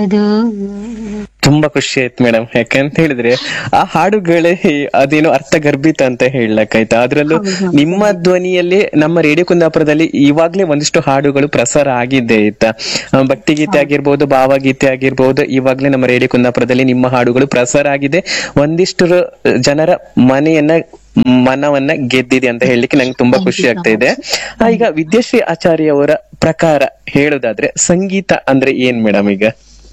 ನಿಲ್ಲದು ತುಂಬಾ ಖುಷಿ ಆಯ್ತು ಮೇಡಮ್ ಯಾಕಂತ ಹೇಳಿದ್ರೆ ಆ ಹಾಡುಗಳೇ ಅದೇನೋ ಅರ್ಥಗರ್ಭಿತ ಅಂತ ಹೇಳಕ್ಕಾಯ್ತಾ ಅದ್ರಲ್ಲೂ ನಿಮ್ಮ ಧ್ವನಿಯಲ್ಲಿ ನಮ್ಮ ರೇಡಿಯೋ ಕುಂದಾಪುರದಲ್ಲಿ ಇವಾಗ್ಲೇ ಒಂದಿಷ್ಟು ಹಾಡುಗಳು ಪ್ರಸಾರ ಆಗಿದೆ ಆಯ್ತಾ ಆ, ಭಕ್ತಿಗೀತೆ ಆಗಿರ್ಬೋದು ಭಾವಗೀತೆ ಆಗಿರ್ಬೋದು ಇವಾಗ್ಲೇ ನಮ್ಮ ರೇಡಿಯೋ ಕುಂದಾಪುರದಲ್ಲಿ ನಿಮ್ಮ ಹಾಡುಗಳು ಪ್ರಸಾರ ಆಗಿದೆ ಒಂದಿಷ್ಟು ರ- ಜನರ ಮನೆಯನ್ನ ಮನವನ್ನ ಗೆದ್ದಿದೆ ಅಂತ ಹೇಳಲಿಕ್ಕೆ ನಂಗೆ ತುಂಬಾ ಖುಷಿ ಆಗ್ತಾ ಇದೆ ಆ, ಈಗ ವಿದ್ಯಾಶ್ರೀ ಆಚಾರ್ಯ ಅವರ ಪ್ರಕಾರ ಹೇಳೋದಾದ್ರೆ ಸಂಗೀತ ಅಂದ್ರೆ ಏನ್ ಮೇಡಮ್ ಈಗ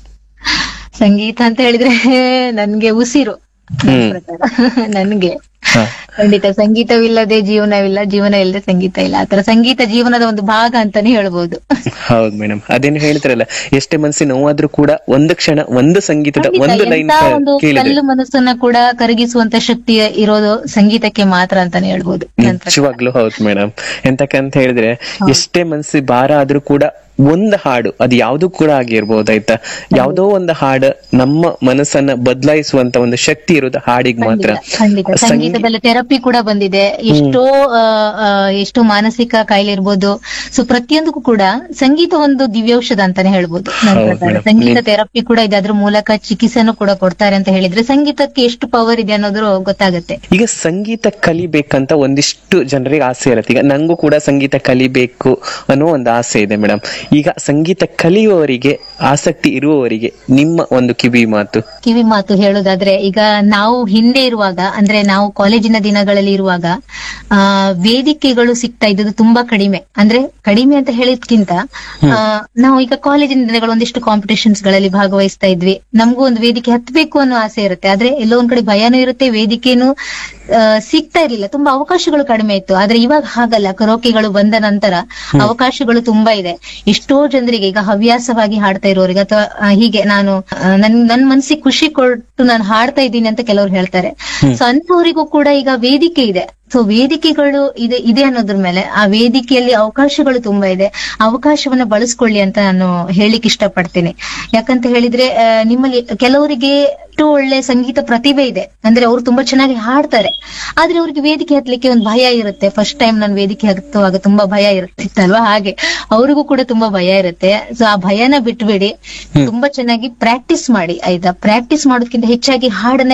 ಸಂಗೀತ ಅಂತ ಹೇಳಿದ್ರೆ ನನ್ಗೆ ಉಸಿರು ನನ್ ಪ್ರಕಾರ. ನನ್ಗೆ ಹ. ಖಂಡಿತ ಸಂಗೀತವಿಲ್ಲದೆ ಜೀವನವಿಲ್ಲ ಜೀವನ ಇಲ್ಲದೆ ಸಂಗೀತ ಇಲ್ಲ ಆತರ ಸಂಗೀತ ಜೀವನದ ಒಂದು ಭಾಗ ಅಂತಾನೆ ಹೇಳ್ಬೋದು ಹೌದು ಮೇಡಮ್ ಅದೇನು ಹೇಳ್ತಾರಲ್ಲ ಎಷ್ಟೇ ಮನಸ್ಸಿನ ನೋವಾದ್ರೂ ಕೂಡ ಒಂದು ಕ್ಷಣ ಒಂದು ಸಂಗೀತದ ಖಂಡಿತ, ಒಂದು ಲೈನ್ ಎಂತ ಒಂದು ಕೇಳಿದ್ರೆ ಕಲ್ಲು ಮನಸ್ಸನ್ನ ಕೂಡ ಕರಗಿಸುವಂತ ಶಕ್ತಿ ಇರೋದು ಸಂಗೀತಕ್ಕೆ ಮಾತ್ರ ಅಂತಾನೆ ಹೇಳ್ಬೋದು ನನ್ ಪ್ರಕಾರ. ನಿಜವಾಗ್ಲೂ ಹೌದು ಮೇಡಮ್ ಎಂತಕ್ಕಂತ ಹೇಳಿದ್ರೆ ಎಷ್ಟೇ ಮನಸ್ಸಿ ಭಾರ ಆದ್ರೂ ಕೂಡ ಒಂದು ಹಾಡು ಅದು ಯಾವ್ದು ಕೂಡ ಆಗಿರ್ಬೋದು ಆಯ್ತಾ ಯಾವ್ದೋ ಒಂದು ಹಾಡು ನಮ್ಮ ಮನಸ್ಸನ್ನ ಬದಲಾಯಿಸುವಂತ ಒಂದು ಶಕ್ತಿ ಇರೋದು ಹಾಡಿಗೆ ಮಾತ್ರ ಖಂಡಿತ ಸಂಗೀತ ಸಂಗೀತದಲ್ಲಿ ಥೆರಪಿ ಕೂಡ ಬಂದಿದೆ ಎಷ್ಟೋ ಆ, ಆ, ಎಷ್ಟೋ ಮಾನಸಿಕ ಕಾಯಿಲೆ ಇರ್ಬೋದು ಸೊ ಪ್ರತಿಯೊಂದಕ್ಕೂ ಕೂಡ ಸಂಗೀತ ಒಂದು ದಿವ್ಯೌಷಧ ಅಂತಾನೆ ಹೇಳ್ಬೋದು ನನ್ನ ಹೌದು ಪ್ರಕಾರ madam. ಸಂಗೀತ ಥೆರಪಿ ಕೂಡ ಇದೆ ಅದ್ರ ಮೂಲಕ ಚಿಕಿತ್ಸೆನೂ ಕೂಡ ಕೊಡ್ತಾರೆ ಅಂತ ಹೇಳಿದ್ರೆ ಸಂಗೀತಕ್ಕೆ ಎಷ್ಟು ಪವರ್ ಇದೆ ಅನ್ನೋದು ಗೊತ್ತಾಗುತ್ತೆ ಈಗ ಸಂಗೀತ ಕಲಿಬೇಕಂತ ಒಂದಿಷ್ಟು ಜನರಿಗೆ ಆಸೆ ಇರುತ್ತೆ ಈಗ ನಂಗೂ ಕೂಡ ಸಂಗೀತ ಕಲಿಬೇಕು ಅನ್ನೋ ಒಂದು ಆಸೆ ಇದೆ ಮೇಡಮ್ ಈಗ ಸಂಗೀತ ಕಲಿಯುವವರಿಗೆ ಆಸಕ್ತಿ ಇರುವವರಿಗೆ ನಿಮ್ಮ ಒಂದು ಕಿವಿ ಮಾತು ಕಿವಿ ಮಾತು ಹೇಳೋದಾದ್ರೆ ಈಗ ನಾವು ಹಿಂದೆ ಇರುವಾಗ ಅಂದ್ರೆ ನಾವು ಕಾಲೇಜಿನ ದಿನಗಳಲ್ಲಿ ಇರುವಾಗ ಆ ವೇದಿಕೆಗಳು ಸಿಗ್ತಾ ಇದ್ದದ್ದು ತುಂಬಾ ಕಡಿಮೆ ಅಂದ್ರೆ ಕಡಿಮೆ ಅಂತ ಹೇಳಿದ್ಕಿಂತ ಆ, ನಾವು ಈಗ ಕಾಲೇಜಿನ ದಿನಗಳು ಒಂದಿಷ್ಟು ಕಾಂಪಿಟೇಷನ್ಸ್ ಗಳಲ್ಲಿ ಭಾಗವಹಿಸ್ತಾ ಇದ್ವಿ ನಮಗೂ ಒಂದು ವೇದಿಕೆ ಹತ್ಬೇಕು ಅನ್ನೋ ಆಸೆ ಇರುತ್ತೆ ಆದ್ರೆ ಎಲ್ಲೋ ಒಂದ್ ಕಡೆ ಭಯನೂ ಇರುತ್ತೆ ವೇದಿಕೆನೂ ಆ, ಸಿಗ್ತಾ ಇರ್ಲಿಲ್ಲ ತುಂಬಾ ಅವಕಾಶಗಳು ಕಡಿಮೆ ಇತ್ತು ಆದ್ರೆ ಇವಾಗ ಹಾಗಲ್ಲ ಕರೋಕೆಗಳು ಬಂದ ನಂತರ ಅವಕಾಶಗಳು ತುಂಬಾ ಇದೆ ಎಷ್ಟೋ ಜನರಿಗೆ ಈಗ ಹವ್ಯಾಸವಾಗಿ ಹಾಡ್ತಾ ಇರೋರಿಗೆ ಅಥವಾ ಆ, ಹೀಗೆ ನಾನು ಆ, ನನ್ ನನ್ ಮನ್ಸಿಗೆ ಖುಷಿ ಕೊಟ್ಟು ನಾನು ಹಾಡ್ತಾ ಇದ್ದೀನಿ ಅಂತ ಕೆಲವರು ಹೇಳ್ತಾರೆ ಸೊ ಅಂತವರಿಗೂ ಕೂಡ ಈಗ ವೇದಿಕೆ ಇದೆ ಸೊ ವೇದಿಕೆಗಳು ಇದೆ ಇದೆ ಅನ್ನೋದ್ರ ಮೇಲೆ ಆ ವೇದಿಕೆಯಲ್ಲಿ ಅವಕಾಶಗಳು ತುಂಬಾ ಇದೆ ಅವಕಾಶವನ್ನ ಬಳಸ್ಕೊಳ್ಳಿ ಅಂತ ನಾನು ಹೇಳಿಕ್ ಇಷ್ಟಪಡ್ತೀನಿ ಯಾಕಂತ ಹೇಳಿದ್ರೆ ಆ, ನಿಮ್ಮಲ್ಲಿ ಕೆಲವರಿಗೆ ಎಷ್ಟು ಒಳ್ಳೆ ಸಂಗೀತ ಪ್ರತಿಭೆ ಇದೆ ಅಂದ್ರೆ ಅವ್ರು ತುಂಬಾ ಚೆನ್ನಾಗಿ ಹಾಡ್ತಾರೆ ಆದ್ರೆ ಅವ್ರಿಗೆ ವೇದಿಕೆ ಹತ್ಲಿಕ್ಕೆ ಒಂದು ಭಯ ಇರುತ್ತೆ ಫಸ್ಟ್ ಟೈಮ್ ನಾನು ವೇದಿಕೆ ಹತ್ತುವಾಗ ತುಂಬಾ ಭಯ ಇರುತ್ತಿತ್ತಲ್ವಾ ಹಾಗೆ ಅವ್ರಿಗೂ ಕೂಡ ತುಂಬಾ ಭಯ ಇರುತ್ತೆ ಸೊ ಆ ಭಯನ ಬಿಟ್ಬಿಡಿ ತುಂಬಾ ಚೆನ್ನಾಗಿ ಪ್ರಾಕ್ಟೀಸ್ ಮಾಡಿ ಆಯ್ತಾ ಪ್ರಾಕ್ಟೀಸ್ ಮಾಡೋದಕ್ಕಿಂತ ಹೆಚ್ಚಾಗಿ ಹಾಡನ್ನ